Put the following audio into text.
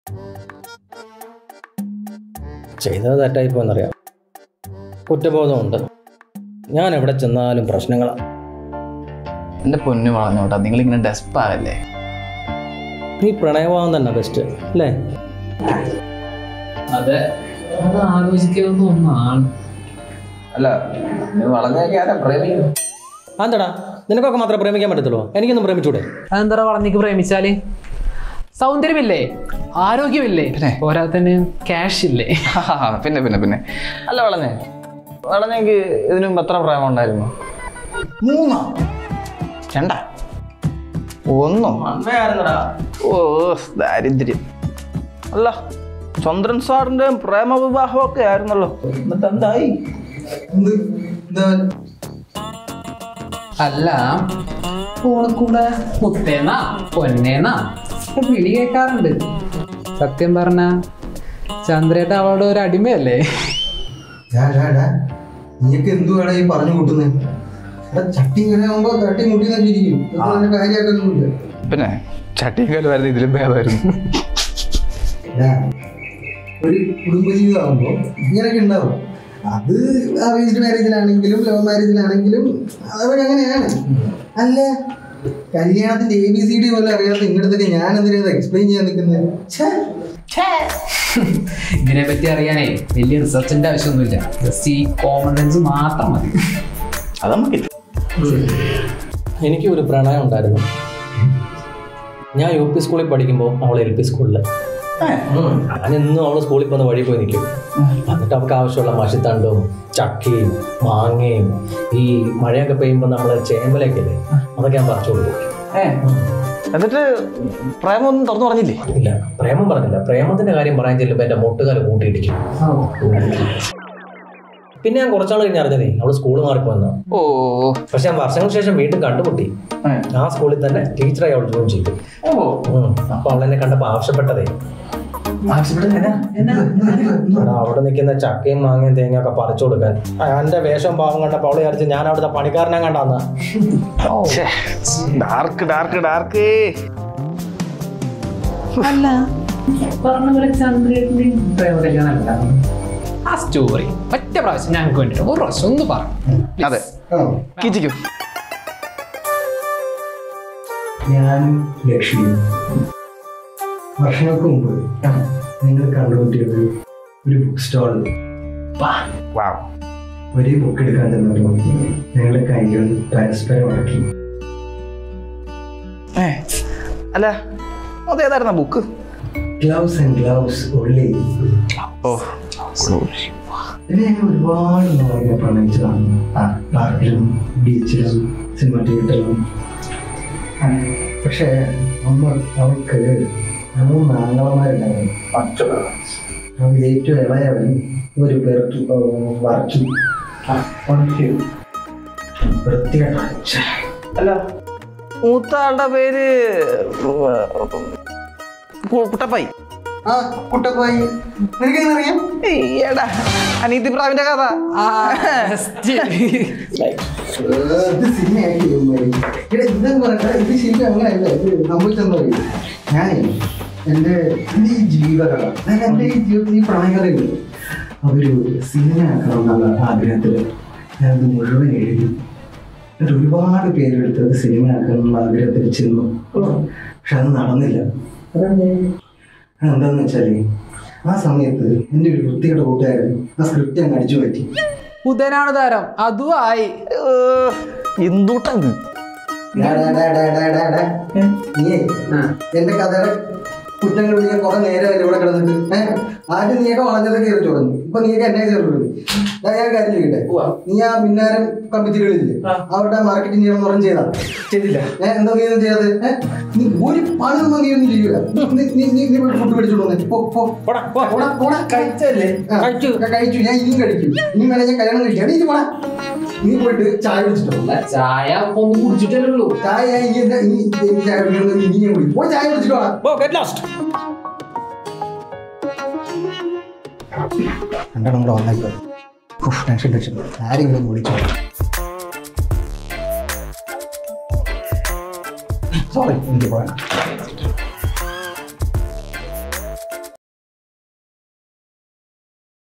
ചെയ്തത് തെറ്റായിപ്പോയെന്നറിയാം കുറ്റബോധമുണ്ട് ഞാൻ എവിടെ ചെന്നാലും പ്രശ്നങ്ങളാണ് എൻ്റെ പൊന്നു വളഞ്ഞോട്ടാ നിങ്ങളിങ്ങനെ ഡെസ്പാകല്ലേ നീ പ്രണയഭാവം തന്നെ ബെസ്റ്റ് അല്ലേ അതെ അത് ആലോചിക്കാവുന്ന ഒന്നാണ് അല്ല വളഞ്ഞൊക്കെ ആരാ പ്രേമിക്കും അതെന്താടാ നിനക്കൊക്കെ മാത്രമേ പ്രേമിക്കാൻ പറ്റത്തുള്ളൂ എനിക്കൊന്നും പ്രേമിച്ചൂടെ അതെന്താ വളഞ്ഞിക്ക് പ്രേമിച്ചാല് സൗന്ദര്യമില്ലേ ആരോഗ്യമില്ലേ പോരാത്തന്നെ ക്യാഷ് ഇല്ലേ പിന്നെ പിന്നെ പിന്നെ അല്ല വളഞ്ഞേ വളഞ്ഞേക്ക് ഇതിനു മുമ്പ് എത്ര പ്രേമം ഉണ്ടായിരുന്നു മൂന്നോ രണ്ടാ ഒന്നോ ഓ ദാരിദ്ര്യം അല്ല ചന്ദ്രൻ സാറിന്റെ പ്രേമ വിവാഹമൊക്കെ ആയിരുന്നല്ലോ എന്നിട്ട് എന്തായി അല്ല ഫോണിൽ കൂടെ മുത്തേന്നാ പൊന്നേന്നാ ഒക്കെ വിളി കേൾക്കാറുണ്ട് സത്യം പറഞ്ഞ ചന്ദ്രേട്ട അവളുടെ ഒരു അടിമയല്ലേ നീയൊക്കെ എന്തുവാടാ ഈ പറഞ്ഞു കൂട്ടുന്നത് എടാ ചട്ടി ഇങ്ങനെ ആകുമ്പോ തട്ടി മുട്ടി നല്ലിരിക്കും കാര്യമാക്കൊന്നുമില്ല പിന്നെ ചട്ടിയും ഇതിലും ഭേദമായിരുന്നു എടാ, ഒരു കുടുംബജീവിതമാകുമ്പോ ഇങ്ങനെയൊക്കെ ഉണ്ടാവും അത് അറേഞ്ച്ഡ് മാരേജിലാണെങ്കിലും ലവ് മാരേജിലാണെങ്കിലും അതൊക്കെ അങ്ങനെയാണ് അല്ല കല്യാണത്തിന്റെ എ ബി സി ഡി പോലും അറിയാത്ത ഇങ്ങനത്തൊക്കെ ഞാൻ എന്തിനാ എക്സ്പ്ലെയിൻ ചെയ്യാൻ നിൽക്കുന്നത് ഇതിനെ പറ്റി അറിയാനേ വലിയ റിസർച്ചിന്റെ ആവശ്യമൊന്നുമില്ല ജസ്റ്റ് ഈ കോമൺ സെൻസ് മാത്രം മതി അത് നമുക്കില്ല എനിക്ക് ഒരു പ്രണയം ഉണ്ടായിരുന്നു ഞാൻ യു പി സ്കൂളിൽ പഠിക്കുമ്പോൾ അവൾ എൽ പി സ്കൂളിൽ ഞാൻ എന്നും അവൾ സ്കൂളിൽ പോകുന്ന വഴി പോയി നിൽക്കും എന്നിട്ട് അവൾക്ക് ആവശ്യമുള്ള മഷിത്തണ്ടും ചക്കയും മാങ്ങയും ഈ മഴയൊക്കെ പെയ്യുമ്പോൾ നമ്മൾ ചേമ്പലൊക്കെ അതൊക്കെ ഞാൻ പറിച്ചു കൊടുക്കും എന്നിട്ട് പ്രേമൊന്നും തുറന്നു പറഞ്ഞില്ലേ ഇല്ല പ്രേമം പറഞ്ഞില്ല പ്രേമത്തിന്റെ കാര്യം പറയാൻ ചെല്ലുമ്പോൾ എന്റെ മുട്ടുകാല് കൂട്ടിയിടിക്കും പിന്നെ ഞാൻ കുറച്ചാൾ കഴിഞ്ഞ് അറിഞ്ഞതേ അവള് സ്കൂൾ മാറിപ്പോയെന്ന ഓ പക്ഷെ ഞാൻ വർഷങ്ങൾക്ക് ശേഷം വീണ്ടും കണ്ടുമുട്ടി ആ സ്കൂളിൽ തന്നെ ടീച്ചറായി അവൾ ജോയിൻ ചെയ്തു ഉം. അപ്പൊ അവൾ എന്നെ കണ്ടപ്പോ ആവശ്യപ്പെട്ടതേ എടാ, അവിടെ നിൽക്കുന്ന ചക്കയും മാങ്ങയും തേങ്ങയും ഒക്കെ പറിച്ചു കൊടുക്കാൻ ആ, എന്റെ വേഷം പാവം കണ്ടപ്പോ അവള് വിചാരിച്ചു ഞാൻ അവിടുത്തെ പണിക്കാരനെ കണ്ടാന്ന് ഡാർക്ക് ഡാർക്ക് ഡാർക്ക് അല്ല പറഞ്ഞ പോലെ ചന്ദ്രേട്ടന്റെയും പ്രേമകല്യാണം ഉണ്ടാവും ആ സ്റ്റോറി ഒറ്റ പ്രാവശ്യം ഞങ്ങൾക്ക് വേണ്ടിട്ട് ഒരു പ്രാവശ്യം ഒന്ന് പറ അതെ കിച്ചിക്കും ഞാനും ലക്ഷ്മിയും വർഷങ്ങൾക്ക് മുമ്പ് നിങ്ങൾ കണ്ടുമുട്ടിയത് ഒരു ബുക്ക് സ്റ്റാളിൽ വാവ് ഒരേ ബുക്ക് എടുക്കാൻ ചെന്നപ്പോൾ ഞങ്ങളുടെ കൈകൾ പരസ്പരം അടക്കി ഏ അല്ല അതേതായിരുന്ന ബുക്ക് ഗ്ലൗസ് ആൻഡ് ഗ്ലൗസ് ഉള്ളി ഓ പിന്നെ ഞങ്ങൾ ഒരുപാട് നാളുകൾ പ്രണയിച്ചതാണ് ആ പാർക്കിലും ബീച്ചിലും സിനിമ തിയേറ്ററിലും പക്ഷേ അമ്മ അവൾക്ക് മൂന്ന് ആങ്ങളമാരുണ്ടായിരുന്നു അതിൽ ഏറ്റവും ഇളയവൻ ഒരു പേർക്ക് വരച്ചു വൃത്തികെട്ട അല്ല മൂത്ത ആളുടെ പേര് കു- കുട്ടപ്പായി ആ കുട്ടപ്പായി നിനക്കെങ്ങനെ അറിയാം ഏടാ അനീതി പ്രാവിന്റെ കഥ ഇത് സിനിമയാക്കി ഇവന്മാര്. എടാ, ഇതെന്ന് പറഞ്ഞാ ഇത് ശരിക്കും അങ്ങനെയല്ല ഇത് സംഭവിച്ചെന്ന് പറയും ഞാനേ എൻ്റെ എൻ്റെ ഈ ജീവിതകഥ അതായത് എൻ്റെ ഈ ജീവിതത്തിൽ ഈ പ്രണയകഥയുണ്ട് അതൊരു സിനിമയാക്കണം എന്നുള്ള ആഗ്രഹത്തിൽ ഞാനത് മുഴുവൻ എഴുതി എന്നിട്ട് ഒരുപാട് പേരെടുത്ത് അത് സിനിമയാക്കണം എന്നുള്ള ആഗ്രഹത്തിൽ ചെന്നു പക്ഷെ അത് നടന്നില്ല എന്താന്ന് വെച്ചാല് ആ സമയത്ത് എൻ്റെ ഒരു വൃത്തിയുടെ കൂട്ടുകാരൻ ആ സ്ക്രിപ്റ്റ് അങ്ങ് അടിച്ചു പറ്റി ബുധനാണ് താരം അതും ആയി എന്തുട്ടത് ഡാ, ഡാ, ഡാ, ഡാ, ഡാ, ഡാ, ഡാ. നീയേ എന്റെ കഥയുടെ കുറ്റങ്ങൾ വിളിക്കാൻ കുറെ നേരമല്ലേ ഇവിടെ കിടന്നിട്ട് ഏഹ് ആദ്യം നീയൊക്കെ വളഞ്ഞതൊക്കെ കയറി തുടങ്ങി ഇപ്പൊ നീയൊക്കെ എന്നെ ചേർക്കുന്നത് ഞാൻ ഞാൻ കാര്യം ചെയ്യട്ടെ നീ ആ മിന്നാരം കമ്പിത്തിരികളില്ലേ അവരുടെ മാർക്കറ്റിംഗ് ചെയ്യണം പറഞ്ഞ് ചെയ്താ ചെയ്തില്ല ഏഹ് എന്താ നീ ഒന്നും ചെയ്യാതെ ഏഹ് നീ ഒരു പണി ഒന്നും നീ ഒന്നും ചെയ്യൂല നീ നീ നീ നീ പോയി ഫുഡ് മേടിച്ചോണ്ട് വന്നേ പോ പോ പോടാ പോടാ പോടാ കഴിച്ചല്ലേ കഴിച്ചു കഴിച്ചു ഞാൻ ഇനിയും കഴിക്കും ഇനി വേണേ ഞാൻ കല്യാണം കഴിക്കാം നീ പോടാ നീ പോയിട്ട് ചായ കുടിച്ചിട്ടോ ചായ അപ്പൊ ഒന്ന് കുടിച്ചിട്ടേ ഉള്ളൂ ചായ ഞാൻ ഇനി എന്താ ഇനി എനിക്ക് ചായ കുടിക്കുന്നത് ഇനി ഞാൻ കുടിക്കും പോയി ചായ കുടിച്ചിട്ടോ രണ്ടെണ്ണം കൂടെ വന്നേക്കോ ടെൻഷൻ ടെൻഷൻ ആരെങ്കിലും വിളിച്ചോ സോറി എനിക്ക് പോകാം